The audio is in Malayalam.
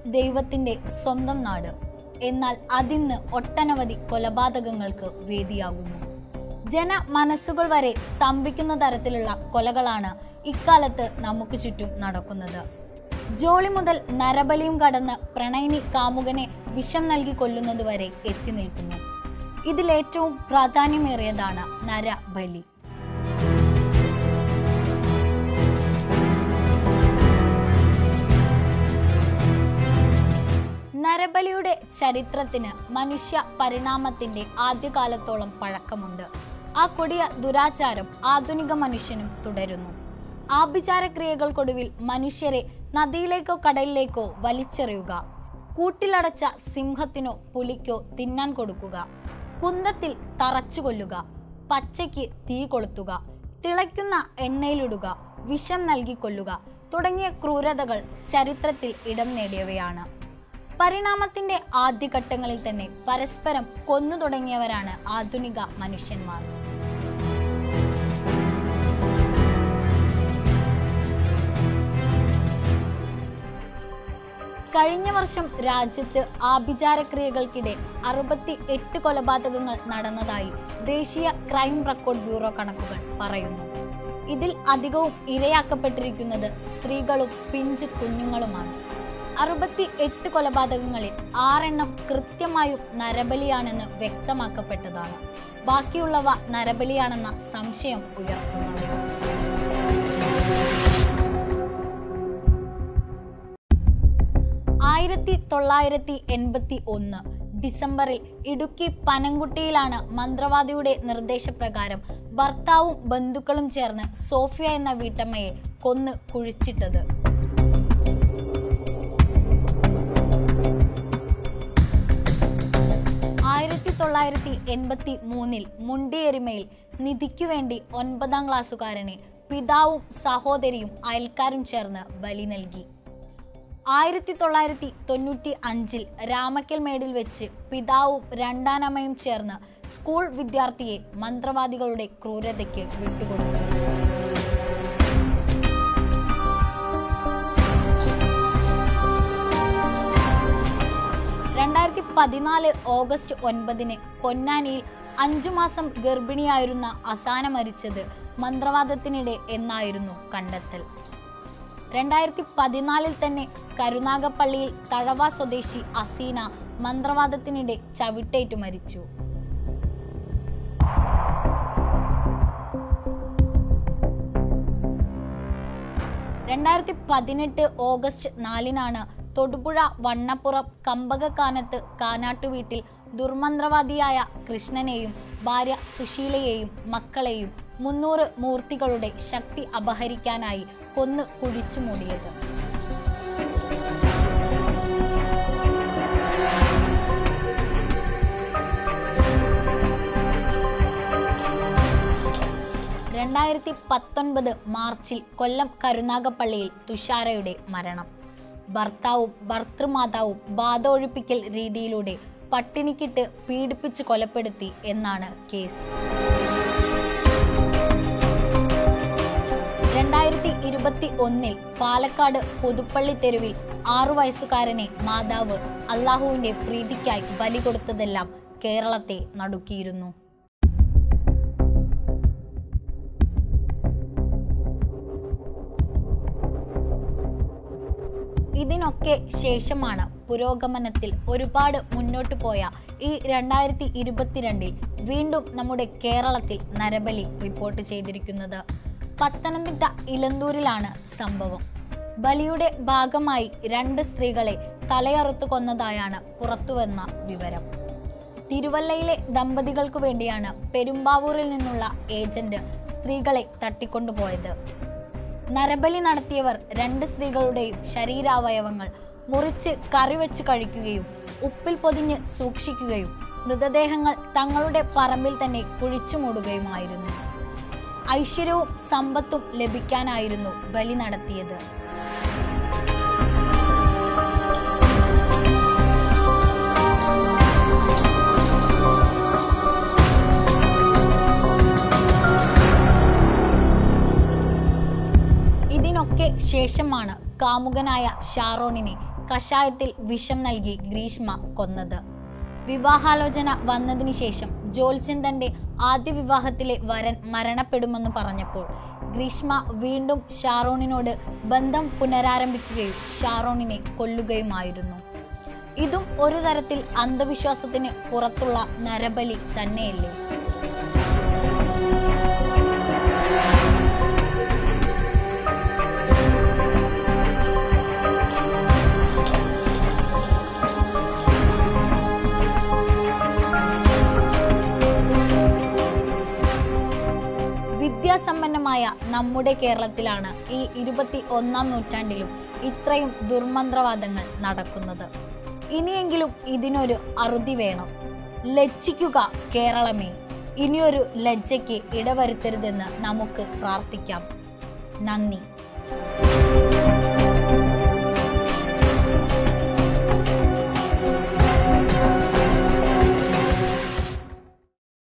ദൈവത്തിന്റെ സ്വന്തം നാട് എന്നാൽ അതിന്ന് ഒട്ടനവധി കൊലപാതകങ്ങൾക്ക് വേദിയാകുന്നു ജന മനസ്സുകൾ വരെ സ്തംഭിക്കുന്ന തരത്തിലുള്ള കൊലകളാണ് ഇക്കാലത്ത് നമുക്ക് ചുറ്റും നടക്കുന്നത് ജോളി മുതൽ നരബലിയും കടന്ന് പ്രണയിനി കാമുകനെ വിഷം നൽകി കൊല്ലുന്നതുവരെ എത്തി നിൽക്കുന്നു ഇതിലേറ്റവും പ്രാധാന്യമേറിയതാണ് നരബലി നരബലിയുടെ ചരിത്രത്തിന് മനുഷ്യ പരിണാമത്തിന്റെ ആദ്യകാലത്തോളം പഴക്കമുണ്ട് ആ കൊടിയ ദുരാചാരം ആധുനിക മനുഷ്യനും തുടരുന്നു ആഭിചാരക്രിയകൾക്കൊടുവിൽ മനുഷ്യരെ നദിയിലേക്കോ കടലിലേക്കോ വലിച്ചെറിയുക കൂട്ടിലടച്ച സിംഹത്തിനോ പുലിക്കോ തിന്നാൻ കൊടുക്കുക കുന്തത്തിൽ തറച്ചു കൊല്ലുക പച്ചയ്ക്ക് തീ കൊളുത്തുക തിളയ്ക്കുന്ന എണ്ണയിലിടുക വിഷം നൽകി കൊല്ലുക തുടങ്ങിയ ക്രൂരതകൾ ചരിത്രത്തിൽ ഇടം നേടിയവയാണ് പരിണാമത്തിന്റെ ആദ്യഘട്ടങ്ങളിൽ തന്നെ പരസ്പരം കൊന്നു തുടങ്ങിയവരാണ് ആധുനിക മനുഷ്യന്മാർ കഴിഞ്ഞ വർഷം രാജ്യത്ത് ആഭിചാരക്രിയകൾക്കിടെ അറുപത്തി എട്ട് കൊലപാതകങ്ങൾ നടന്നതായി ദേശീയ ക്രൈം റെക്കോർഡ് ബ്യൂറോ കണക്കുകൾ പറയുന്നു ഇതിൽ അധികവും ഇരയാക്കപ്പെട്ടിരിക്കുന്നത് സ്ത്രീകളും പിഞ്ച് കുഞ്ഞുങ്ങളുമാണ് അറുപത്തി എട്ട് കൊലപാതകങ്ങളിൽ ആറെണ്ണം കൃത്യമായും നരബലിയാണെന്ന് വ്യക്തമാക്കപ്പെട്ടതാണ് ബാക്കിയുള്ളവ നരബലിയാണെന്ന സംശയം ഉയർത്തുന്നത് ആയിരത്തി തൊള്ളായിരത്തി എൺപത്തി ഒന്ന് ഡിസംബറിൽ ഇടുക്കി പനങ്കുട്ടിയിലാണ് മന്ത്രവാദിയുടെ നിർദ്ദേശപ്രകാരം ഭർത്താവും ബന്ധുക്കളും ചേർന്ന് സോഫിയ എന്ന വീട്ടമ്മയെ കൊന്ന് കുഴിച്ചിട്ടത് ആയിരത്തി തൊള്ളായിരത്തി എൺപത്തി മൂന്നിൽ മുണ്ടിയെരുമയിൽ നിധിക്കു വേണ്ടി ഒൻപതാം ക്ലാസ്സുകാരനെ പിതാവും സഹോദരിയും അയൽക്കാരും ചേർന്ന് ബലി നൽകി ആയിരത്തി തൊള്ളായിരത്തി തൊണ്ണൂറ്റി അഞ്ചിൽ രാമക്കൽ മേടിൽ വെച്ച് പിതാവും രണ്ടാനമ്മയും ചേർന്ന് സ്കൂൾ വിദ്യാർത്ഥിയെ മന്ത്രവാദികളുടെ ക്രൂരതയ്ക്ക് വിട്ടുകൊടുത്തു രണ്ടായിരത്തി പതിനാല് ഓഗസ്റ്റ് ഒൻപതിന് പൊന്നാനിയിൽ അഞ്ചു മാസം ഗർഭിണിയായിരുന്ന അസാന മരിച്ചത് മന്ത്രവാദത്തിനിടെ എന്നായിരുന്നു കണ്ടെത്തൽ രണ്ടായിരത്തി പതിനാലിൽ തന്നെ കരുനാഗപ്പള്ളിയിൽ തഴവ സ്വദേശി അസീന മന്ത്രവാദത്തിനിടെ ചവിട്ടേറ്റു മരിച്ചു രണ്ടായിരത്തി പതിനെട്ട് ഓഗസ്റ്റ് നാലിനാണ് തൊടുപുഴ വണ്ണപ്പുറം കമ്പകക്കാനത്ത് കാനാട്ടുവീട്ടിൽ ദുർമന്ത്രവാദിയായ കൃഷ്ണനെയും ഭാര്യ സുശീലയെയും മക്കളെയും മുന്നൂറ് മൂർത്തികളുടെ ശക്തി അപഹരിക്കാനായി കൊന്നു കുഴിച്ചു മൂടിയത് രണ്ടായിരത്തി പത്തൊൻപത് മാർച്ചിൽ കൊല്ലം കരുനാഗപ്പള്ളിയിൽ തുഷാരയുടെ മരണം ഭർത്താവും ഭർത്തൃമാതാവും ബാധ ഒഴിപ്പിക്കൽ രീതിയിലൂടെ പട്ടിണിക്കിട്ട് പീഡിപ്പിച്ച് കൊലപ്പെടുത്തി എന്നാണ് കേസ് രണ്ടായിരത്തി ഇരുപത്തി ഒന്നിൽ പാലക്കാട് പുതുപ്പള്ളി തെരുവിൽ ആറു വയസ്സുകാരനെ മാതാവ് അള്ളാഹുവിന്റെ പ്രീതിക്കായി ബലി കൊടുത്തതെല്ലാം കേരളത്തെ നടുക്കിയിരുന്നു ഇതിനൊക്കെ ശേഷമാണ് പുരോഗമനത്തിൽ ഒരുപാട് മുന്നോട്ട് പോയ ഈ രണ്ടായിരത്തി ഇരുപത്തിരണ്ടിൽ വീണ്ടും നമ്മുടെ കേരളത്തിൽ നരബലി റിപ്പോർട്ട് ചെയ്തിരിക്കുന്നത് പത്തനംതിട്ട ഇലന്തൂരിലാണ് സംഭവം ബലിയുടെ ഭാഗമായി രണ്ട് സ്ത്രീകളെ തലയറുത്തു കൊന്നതായാണ് പുറത്തുവന്ന വിവരം തിരുവല്ലയിലെ ദമ്പതികൾക്കു വേണ്ടിയാണ് പെരുമ്പാവൂരിൽ നിന്നുള്ള ഏജന്റ് സ്ത്രീകളെ തട്ടിക്കൊണ്ടുപോയത് നരബലി നടത്തിയവർ രണ്ട് സ്ത്രീകളുടെയും ശരീരാവയവങ്ങൾ മുറിച്ച് കറിവെച്ച് കഴിക്കുകയും ഉപ്പിൽ പൊതിഞ്ഞ് സൂക്ഷിക്കുകയും മൃതദേഹങ്ങൾ തങ്ങളുടെ പറമ്പിൽ തന്നെ കുഴിച്ചു മൂടുകയുമായിരുന്നു ഐശ്വര്യവും സമ്പത്തും ലഭിക്കാനായിരുന്നു ബലി നടത്തിയത് ഇതിനൊക്കെ ശേഷമാണ് കാമുകനായ ഷാറോണിനെ കഷായത്തിൽ വിഷം നൽകി ഗ്രീഷ്മ കൊന്നത് വിവാഹാലോചന വന്നതിന് ശേഷം ജോത്സ്യൻ തന്റെ ആദ്യ വിവാഹത്തിലെ വരൻ മരണപ്പെടുമെന്ന് പറഞ്ഞപ്പോൾ ഗ്രീഷ്മ വീണ്ടും ഷാറോണിനോട് ബന്ധം പുനരാരംഭിക്കുകയും ഷാറോണിനെ കൊല്ലുകയുമായിരുന്നു ഇതും ഒരു തരത്തിൽ അന്ധവിശ്വാസത്തിന് പുറത്തുള്ള നരബലി തന്നെയല്ലേ വിദ്യാസമ്പന്നമായ നമ്മുടെ കേരളത്തിലാണ് ഈ ഇരുപത്തി ഒന്നാം നൂറ്റാണ്ടിലും ഇത്രയും ദുർമന്ത്രവാദങ്ങൾ നടക്കുന്നത് ഇനിയെങ്കിലും ഇതിനൊരു അറുതി വേണം ലജ്ജിക്കുക കേരളമേ ഇനിയൊരു ലജ്ജയ്ക്ക് ഇടവരുത്തരുതെന്ന് നമുക്ക് പ്രാർത്ഥിക്കാം നന്ദി